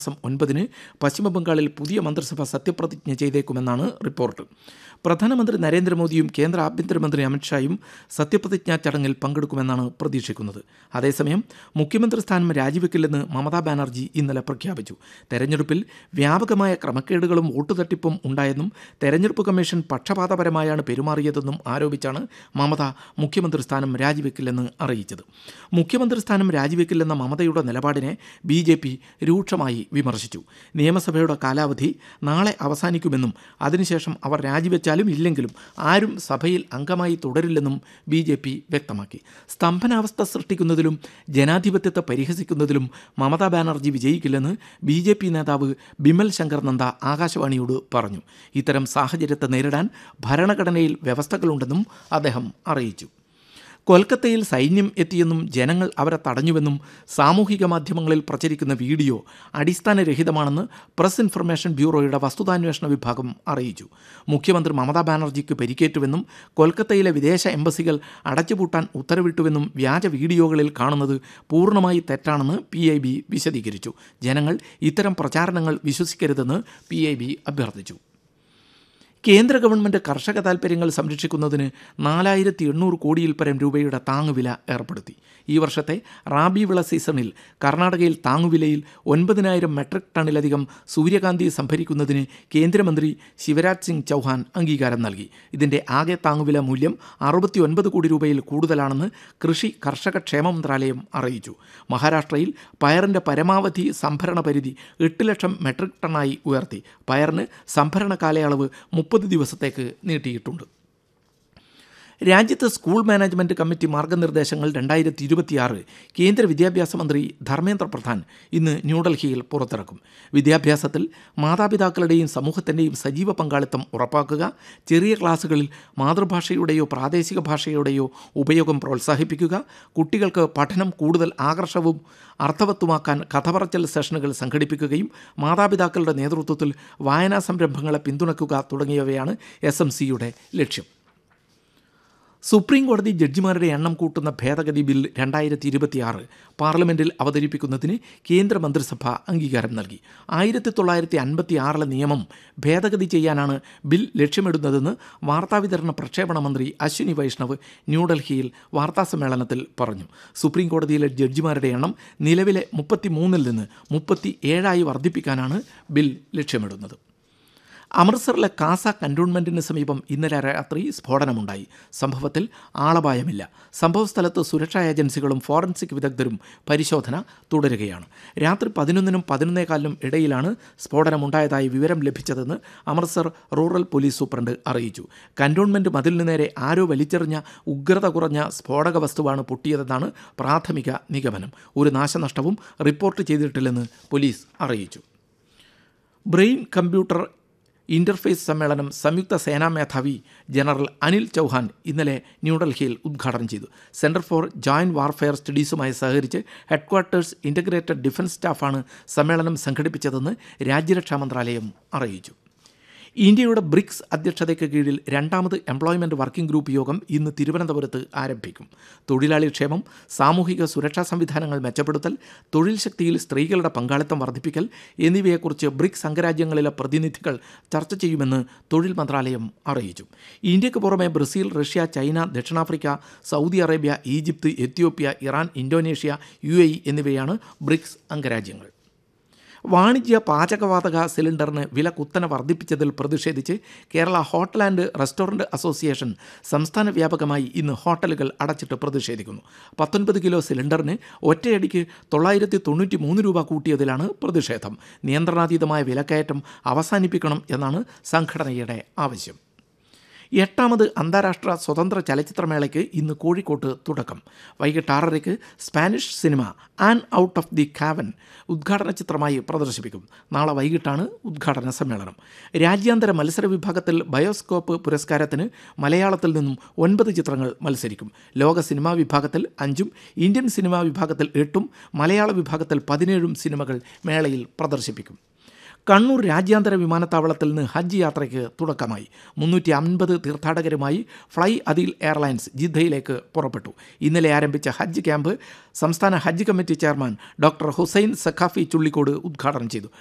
മാസം ഒൻപതിന് പശ്ചിമബംഗാളിൽ പുതിയ മന്ത്രിസഭ സത്യപ്രതിജ്ഞ ചെയ്തേക്കുമെന്നാണ് റിപ്പോർട്ട് പ്രധാനമന്ത്രി നരേന്ദ്രമോദിയും കേന്ദ്ര ആഭ്യന്തരമന്ത്രി അമിത്ഷായും സത്യപ്രതിജ്ഞാ ചടങ്ങിൽ പങ്കെടുക്കുമെന്നാണ് പ്രതീക്ഷിക്കുന്നത് അതേസമയം മുഖ്യമന്ത്രി സ്ഥാനം രാജിവെക്കില്ലെന്ന് മമതാ ബാനർജി ഇന്നലെ പ്രഖ്യാപിച്ചു തെരഞ്ഞെടുപ്പിൽ വ്യാപകമായ ക്രമക്കേടുകളും വോട്ട് തട്ടിപ്പും ഉണ്ടായെന്നും തെരഞ്ഞെടുപ്പ് കമ്മീഷൻ പക്ഷപാതപരമായാണ് പെരുമാറിയതെന്നും ആരോപിച്ചാണ് മമത മുഖ്യമന്ത്രി സ്ഥാനം രാജിവെക്കില്ലെന്ന് അറിയിച്ചത് മുഖ്യമന്ത്രി സ്ഥാനം രാജിവെക്കില്ലെന്ന മമതയുടെ നിലപാടിനെ ബി ജെ പി രൂക്ഷമായി വിമർശിച്ചു നിയമസഭയുടെ കാലാവധി നാളെ അവസാനിക്കുമെന്നും അതിനുശേഷം അവർ രാജിവെച്ചാലും ഇല്ലെങ്കിലും ആരും സഭയിൽ അംഗമായി തുടരില്ലെന്നും ബി ജെ പി വ്യക്തമാക്കി സ്തംഭനാവസ്ഥ സൃഷ്ടിക്കുന്നതിലും ജനാധിപത്യത്തെ പരിഹസിക്കുന്നതിലും മമതാ ബാനർജി വിജയിക്കില്ലെന്ന് ബി ജെ പി നേതാവ് ബിമൽ ശങ്കർ നന്ദ ആകാശവാണിയോട് പറഞ്ഞു ഇത്തരം സാഹചര്യത്തെ നേരിടാൻ ഭരണഘടനയിൽ വ്യവസ്ഥകളുണ്ടെന്നും അദ്ദേഹം അറിയിച്ചു കൊൽക്കത്തയിൽ സൈന്യം എത്തിയെന്നും ജനങ്ങൾ അവരെ തടഞ്ഞുവെന്നും സാമൂഹിക മാധ്യമങ്ങളിൽ പ്രചരിക്കുന്ന വീഡിയോ അടിസ്ഥാനരഹിതമാണെന്ന് പ്രസ് ഇൻഫർമേഷൻ ബ്യൂറോയുടെ വസ്തുതാന്വേഷണ വിഭാഗം അറിയിച്ചു മുഖ്യമന്ത്രി മമതാ ബാനർജിക്ക് പരിക്കേറ്റുവെന്നും കൊൽക്കത്തയിലെ വിദേശ എംബസികൾ അടച്ചുപൂട്ടാൻ ഉത്തരവിട്ടുവെന്നും വ്യാജ വീഡിയോകളിൽ കാണുന്നത് പൂർണ്ണമായി തെറ്റാണെന്ന് പി ഐ ബി വിശദീകരിച്ചു ജനങ്ങൾ ഇത്തരം പ്രചാരണങ്ങൾ വിശ്വസിക്കരുതെന്ന് പി ഐ ബി അഭ്യർത്ഥിച്ചു കേന്ദ്ര ഗവൺമെൻറ് കർഷക താൽപ്പര്യങ്ങൾ സംരക്ഷിക്കുന്നതിന് നാലായിരത്തി എണ്ണൂറ് കോടിയിൽ പരം രൂപയുടെ താങ്ങുവില ഏർപ്പെടുത്തി ഈ വർഷത്തെ റാബി വിള സീസണിൽ കർണാടകയിൽ താങ്ങുവിലയിൽ ഒൻപതിനായിരം മെട്രിക് ടണ്ണിലധികം സൂര്യകാന്തി സംഭരിക്കുന്നതിന് കേന്ദ്രമന്ത്രി ശിവരാജ് സിംഗ് ചൗഹാൻ അംഗീകാരം നൽകി ഇതിൻ്റെ ആകെ താങ്ങുവില മൂല്യം അറുപത്തി ഒൻപത് കോടി രൂപയിൽ കൂടുതലാണെന്ന് കൃഷി കർഷക ക്ഷേമ മന്ത്രാലയം അറിയിച്ചു മഹാരാഷ്ട്രയിൽ പയറിൻ്റെ പരമാവധി സംഭരണ പരിധി എട്ട് ലക്ഷം മെട്രിക് ടണ്ണായി ഉയർത്തി പയറിന് സംഭരണ കാലയളവ് മുപ്പത് ദിവസത്തേക്ക് നീട്ടിയിട്ടുണ്ട് രാജ്യത്ത് സ്കൂൾ മാനേജ്മെൻറ്റ് കമ്മിറ്റി മാർഗനിർദ്ദേശങ്ങൾ രണ്ടായിരത്തി ഇരുപത്തിയാറ് കേന്ദ്ര വിദ്യാഭ്യാസ മന്ത്രി ധർമ്മേന്ദ്ര പ്രധാൻ ഇന്ന് ന്യൂഡൽഹിയിൽ പുറത്തിറക്കും വിദ്യാഭ്യാസത്തിൽ മാതാപിതാക്കളുടെയും സമൂഹത്തിൻ്റെയും സജീവ പങ്കാളിത്തം ഉറപ്പാക്കുക ചെറിയ ക്ലാസ്സുകളിൽ മാതൃഭാഷയുടെയോ പ്രാദേശിക ഭാഷയുടെയോ ഉപയോഗം പ്രോത്സാഹിപ്പിക്കുക കുട്ടികൾക്ക് പഠനം കൂടുതൽ ആകർഷവും അർത്ഥവത്തുമാക്കാൻ കഥ പറച്ചൽ സെഷനുകൾ സംഘടിപ്പിക്കുകയും മാതാപിതാക്കളുടെ നേതൃത്വത്തിൽ വായനാ സംരംഭങ്ങളെ പിന്തുണയ്ക്കുക തുടങ്ങിയവയാണ് എസ് എം സിയുടെ ലക്ഷ്യം സുപ്രീം കോടതി ജഡ്ജിമാരുടെ എണ്ണം കൂട്ടുന്ന ഭേദഗതി ബിൽ രണ്ടായിരത്തി ഇരുപത്തിയാറ് പാർലമെൻറ്റിൽ അവതരിപ്പിക്കുന്നതിന് കേന്ദ്ര മന്ത്രിസഭ അംഗീകാരം നൽകി ആയിരത്തി തൊള്ളായിരത്തി അൻപത്തി ആറിലെ നിയമം ഭേദഗതി ചെയ്യാനാണ് ബിൽ ലക്ഷ്യമിടുന്നതെന്ന് വാർത്താവിതരണ പ്രക്ഷേപണ മന്ത്രി അശ്വിനി വൈഷ്ണവ് ന്യൂഡൽഹിയിൽ വാർത്താസമ്മേളനത്തിൽ പറഞ്ഞു സുപ്രീം കോടതിയിലെ ജഡ്ജിമാരുടെ എണ്ണം നിലവിലെ മുപ്പത്തി മൂന്നിൽ നിന്ന് മുപ്പത്തി ഏഴായി വർദ്ധിപ്പിക്കാനാണ് ബിൽ ലക്ഷ്യമിടുന്നത് അമൃത്സറിലെ കാസ കൻ്റോൺമെൻറ്റിന് സമീപം ഇന്നലെ രാത്രി സ്ഫോടനമുണ്ടായി സംഭവത്തിൽ ആളപായമില്ല സംഭവസ്ഥലത്ത് സുരക്ഷാ ഏജൻസികളും ഫോറൻസിക് വിദഗ്ധരും പരിശോധന തുടരുകയാണ് രാത്രി പതിനൊന്നിനും പതിനൊന്നേകാലിനും ഇടയിലാണ് സ്ഫോടനമുണ്ടായതായി വിവരം ലഭിച്ചതെന്ന് അമൃത്സർ റൂറൽ പോലീസ് സൂപ്രണ്ട് അറിയിച്ചു കൻ്റോൺമെൻറ്റ് മതിലിനു നേരെ ആരോ വലിച്ചെറിഞ്ഞ ഉഗ്രത കുറഞ്ഞ സ്ഫോടക വസ്തുവാണ് പൊട്ടിയതെന്നാണ് പ്രാഥമിക നിഗമനം ഒരു നാശനഷ്ടവും റിപ്പോർട്ട് ചെയ്തിട്ടില്ലെന്ന് പോലീസ് അറിയിച്ചു ബ്രെയിൻ കമ്പ്യൂട്ടർ ഇന്റർഫേസ് സമ്മേളനം സംയുക്ത സേനാ മേധാവി ജനറൽ അനിൽ ചൗഹാൻ ഇന്നലെ ന്യൂഡൽഹിയിൽ ഉദ്ഘാടനം ചെയ്തു സെൻറ്റർ ഫോർ ജോയിൻറ്റ് വാർഫെയർ സ്റ്റഡീസുമായി സഹകരിച്ച് ഹെഡ്ക്വാർട്ടേഴ്സ് ഇൻ്റഗ്രേറ്റഡ് ഡിഫൻസ് സ്റ്റാഫാണ് സമ്മേളനം സംഘടിപ്പിച്ചതെന്ന് രാജ്യരക്ഷാ മന്ത്രാലയം അറിയിച്ചു ഇന്ത്യയുടെ ബ്രിക്സ് അധ്യക്ഷതയ്ക്ക് കീഴിൽ രണ്ടാമത് എംപ്ലോയ്മെൻറ്റ് വർക്കിംഗ് ഗ്രൂപ്പ് യോഗം ഇന്ന് തിരുവനന്തപുരത്ത് ആരംഭിക്കും തൊഴിലാളി ക്ഷേമം സാമൂഹിക സുരക്ഷാ സംവിധാനങ്ങൾ മെച്ചപ്പെടുത്തൽ തൊഴിൽ ശക്തിയിൽ സ്ത്രീകളുടെ പങ്കാളിത്തം വർദ്ധിപ്പിക്കൽ എന്നിവയെക്കുറിച്ച് ബ്രിക്സ് അംഗരാജ്യങ്ങളിലെ പ്രതിനിധികൾ ചർച്ച ചെയ്യുമെന്ന് തൊഴിൽ മന്ത്രാലയം അറിയിച്ചു ഇന്ത്യക്ക് പുറമെ ബ്രസീൽ റഷ്യ ചൈന ദക്ഷിണാഫ്രിക്ക Saudi Arabia Egypt Ethiopia Iran Indonesia യു എന്നിവയാണ് ബ്രിക്സ് അംഗരാജ്യങ്ങൾ വാണിജ്യ പാചകവാതക സിലിണ്ടറിന് വില കുത്തനെ വർദ്ധിപ്പിച്ചതിൽ പ്രതിഷേധിച്ച് Kerala hotel and restaurant association സംസ്ഥാന വ്യാപകമായി ഇന്ന് ഹോട്ടലുകൾ അടച്ചിട്ട് പ്രതിഷേധിക്കുന്നു പത്തൊൻപത് കിലോ സിലിണ്ടറിന് ഒറ്റയടിക്ക് തൊള്ളായിരത്തി തൊണ്ണൂറ്റി മൂന്ന് രൂപ കൂട്ടിയതിലാണ് പ്രതിഷേധം നിയന്ത്രണാതീതമായ വിലക്കയറ്റം അവസാനിപ്പിക്കണം എന്നാണ് സംഘടനയുടെ ആവശ്യം എട്ടാമത് അന്താരാഷ്ട്ര സ്വതന്ത്ര ചലച്ചിത്രമേളയ്ക്ക് ഇന്ന് കോഴിക്കോട്ട് തുടക്കം വൈകിട്ട് ആറരയ്ക്ക് Spanish cinema an out of the cavern ഉദ്ഘാടന ചിത്രമായി പ്രദർശിപ്പിക്കും നാളെ വൈകിട്ടാണ് ഉദ്ഘാടന സമ്മേളനം രാജ്യാന്തര മത്സര വിഭാഗത്തിൽ ബയോസ്കോപ്പ് പുരസ്കാരത്തിന് മലയാളത്തിൽ നിന്നും ഒൻപത് ചിത്രങ്ങൾ മത്സരിക്കും ലോക സിനിമാ വിഭാഗത്തിൽ അഞ്ചും ഇന്ത്യൻ സിനിമാ വിഭാഗത്തിൽ എട്ടും മലയാള വിഭാഗത്തിൽ പതിനേഴും സിനിമകൾ മേളയിൽ പ്രദർശിപ്പിക്കും കണ്ണൂർ രാജ്യാന്തര വിമാനത്താവളത്തിൽ നിന്ന് ഹജ്ജ് യാത്രയ്ക്ക് തുടക്കമായി മുന്നൂറ്റി അൻപത് തീർത്ഥാടകരുമായി ഫ്ലൈ അദിൽ എയർലൈൻസ് ജിദ്ദയിലേക്ക് പുറപ്പെട്ടു ഇന്നലെ ആരംഭിച്ച ഹജ്ജ് ക്യാമ്പ് സംസ്ഥാന ഹജ്ജ് committee chairman doctor Hussain Saqafi Chullikode ഉദ്ഘാടനം ചെയ്തു